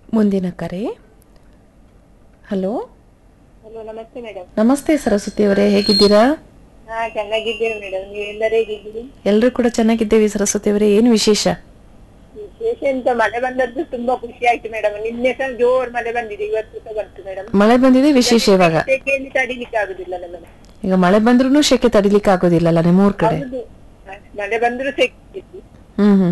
ಮುಂದಿನ ಕರೆ hello hello ನಮಸ್ತೆ ಮೇಡಮ್ ನಮಸ್ತೆ ಸರಸ್ವತಿ ಅವರೇ ಹೇಗಿದ್ದೀರಾ ಹಾ ಚೆನ್ನಾಗಿದ್ದೀರಿ ಮೇಡಮ್ ನೀವೆಲ್ಲರೂ ಹೇಗಿದ್ದೀರಿ ಎಲ್ಲರೂ ಕೂಡ ಚೆನ್ನಾಗಿದ್ದೇವೆ ಸರಸ್ವತಿ ಅವರೇ ಏನು ವಿಶೇಷ ವಿಶೇಷ ಎಂತ ಮಳೆ ಬಂದದ್ದು ತುಂಬಾ ಖುಷಿ ಆಯ್ತು ಮೇಡಮ್ ನಿನ್ನೆ ಸಹ ಜೋರ್ ಮಳೆ ಬಂದಿದೆ ಇವತ್ತು ಸಹ ಬಂತು ಮೇಡಮ್ ಮಳೆ ಬಂದಿದೆ ವಿಶೇಷ ಇವಾಗ ಸೆಕೆಯಲ್ಲಿ ತಡಿಲಿಕ್ಕೆ ಆಗುದಿಲ್ಲ ನಮಗೆ ಈಗ ಮಳೆ ಬಂದ್ರೂ ಶೆಕೆ ತಡಿಲಿಕ್ಕೆ ಆಗೋದಿಲ್ಲಲ್ಲ ನಿಮ್ಮೂರ್ ಕಡೆ ಹೌದು ಮಳೆ ಬಂದ್ರು ಸೆಕೆ ಹ್ಮ್ ಹ್ಮ್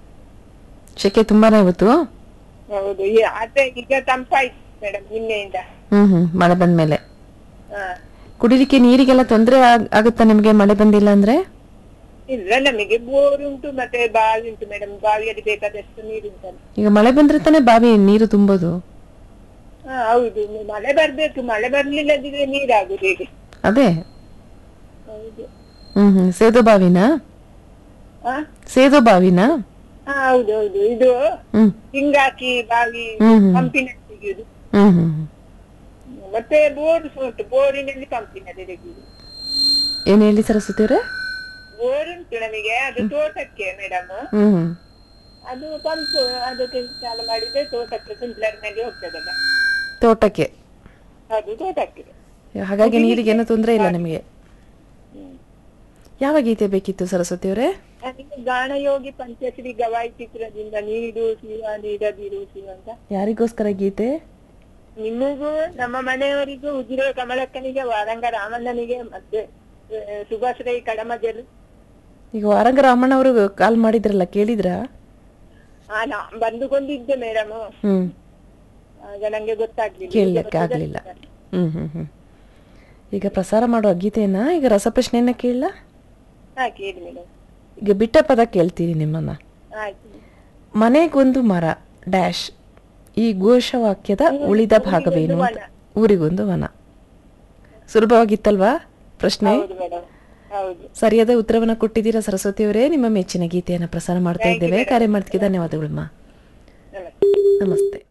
ಶೆಕೆ ತುಂಬಾನೇ ಇವತ್ತು ಹೌದು ಈ- ಆದ್ರೆ ಈಗ ತಂಪಾಯ್ತು ಮೇಡಮ್ ನಿನ್ನೆಯಿಂದ ಹ್ಮ್ ಹ್ಮ್ ಮಳೆ ಬಂದ್ಮೇಲೆ ಹಾ ಕುಡಿಲಿಕ್ಕೆ ನೀರಿಗೆಲ್ಲ ತೊಂದರೆ ಆಗುತ್ತಾ ನಿಮ್ಗೆ ಮಳೆ ಬಂದಿಲ್ಲ ಅಂದ್ರೆ ಇಲ್ಲ ನಮಗೆ ಬೋರ್ ಉಂಟು ಮತ್ತೆ ಬಾವಿ ಉಂಟು ಮೇಡಮ್ ಬಾವಿಯಲ್ಲಿ ಬೇಕಾದಷ್ಟು ನೀರು ಉಂಟಲ್ಲ ಈಗ ಮಳೆ ಬಂದ್ರೆ ತಾನೇ ಬಾವಿ ನೀರು ತುಂಬೋದು ಹಾ ಹೌದು ಮಳೆ ಬರ್ಬೇಕು ಮಳೆ ಬರ್ಲಿಲ್ಲದಿದ್ರೆ ನೀರಾಗುದು ಹೇಗೆ ಅದೇ ಹೌದು ಹ್ಮ್ ಹ್ಮ್ ಸೇದು ಬಾವಿನಾ ಹಾ ಸೇದು ಬಾವಿನಾ ಹಾ ಹೌದು ಹೌದು ಇದು ಹ್ಮ್ ಹಿಂಗಾಕಿ ಬಾವಿ ಹ್ಮ್ ಹ್ಮ್ ಪಂಪಿನಲ್ಲಿ ತೆಗೆಯುದು ಹ್ಮ್ ಹ್ಮ್ ಹ್ಮ್. ಮತ್ತೆ ಬೋರ್ ಸಹ ಉಂಟು ಬೋರಿನಲ್ಲಿ ಪಂಪಿನಲ್ಲಿ ತೆಗೆಯುದು ಏನ್ ಹೇಳಿ ಸರಸ್ವತಿ ಅವ್ರೆ ಬೋರ್ ಉಂಟು ನಮಗೆ ಅದು ತೋಟಕ್ಕೆ ಮೇಡಮ್ ಹ್ಮ್ ಹ್ಮ್ ಅದು ಪಂಪ್ ಅದಕ್ಕೆ ಚಾಲು ಮಾಡಿದ್ರೆ ತೋಟಕ್ಕೆ ಸ್ಪ್ರಿಂಕ್ಲರ್ನಲ್ಲಿ ಹೋಗ್ತದಲ್ಲ ತೋಟಕ್ಕೆ ಅದು ತೋಟಕ್ಕೆ ಹಾಗಾಗಿ ನೀರಿಗೆ ಏನೂ ತೊಂದರೆ ಇಲ್ಲ ನಿಮಗೆ ಹ್ಮ್. ಯಾವ ಗೀತೆ ಬೇಕಿತ್ತು ಸರಸ್ವತಿ ಅವರೇ ನನಗೆ ಗಾನಯೋಗಿ ಪಂಚಶ್ರೀ ಗವಾಯಿ ಚಿತ್ರದಿಂದ ನೀಡು ಶಿವ ನೀಡದಿರು ಶಿವ ಅಂತ ಯಾರಿಗೋಸ್ಕರ ಗೀತೆ ನಿಮಗೂ ನಮ್ಮ ಮನೆಯವರಿಗೂ ಉಜಿರೆ ಕಮಲಕ್ಕನಿಗೆ ವಾರಂಗ ರಾಮಣ್ಣನಿಗೆ ಮತ್ತೆ ಆ, ಸುಭಾಶ್ರೈ ಕಡಮಜಲು ಈಗ ವಾರಂಗ ರಾಮಣ್ಣ ಅವರು ಕಾಲ್ ಮಾಡಿದ್ರಲ್ಲ ಕೇಳಿದ್ರಾ ಹಾ ನಾ ಬಂದುಕೊಂಡಿದ್ದೆ ಮೇಡಮ್ ಹ್ಮ್ ಆಗ ನಂಗೆ ಗೊತ್ತಾಗ್ಲಿಲ್ಲ ಕೇಳಲಿಕ್ಕೆ ಆಗ್ಲಿಲ್ಲ ಹ್ಮ್ ಹ್ಮ್ ಹ್ಮ್ ಈಗ ಪ್ರಸಾರ ಮಾಡುವ ಗೀತೆಯನ್ನ ಈಗ ರಸಪ್ರಶ್ನೆಯನ್ನ ಕೇಳಲ್ಲ ಹಾ ಕೇಳಿ ಮೇಡಮ್ ಈಗ ಬಿಟ್ಟ ಪದ ಕೇಳ್ತೀನಿ ನಿಮ್ಮನ್ನ ಆಯ್ತು ಮನೆಗೊಂದು ಮರ ಡ್ಯಾಶ್ ಈ ಘೋಷವಾಕ್ಯದ ಉಳಿದ ಭಾಗವೇನು ಅಂತ ಊರಿಗೊಂದು ವನ ಸುಲಭವಾಗಿತ್ತಲ್ವಾ ಪ್ರಶ್ನೆ ಹೌದು ಮೇಡಮ್ ಹೌದು ಸರಿಯಾದ ಉತ್ತರವನ್ನ ಕೊಟ್ಟಿದ್ದೀರಾ ಸರಸ್ವತಿ ಅವರೇ ನಿಮ್ಮ ಮೆಚ್ಚಿನ ಗೀತೆಯನ್ನ ಪ್ರಸಾರ ಮಾಡ್ತಾ ಇದ್ದೇವೆ ಕಾರ್ಯ ಮಾಡ್ತಿಗೆ ಧನ್ಯವಾದಗಳಮ್ಮ ನಮಸ್ತೆ ನಮಸ್ತೆ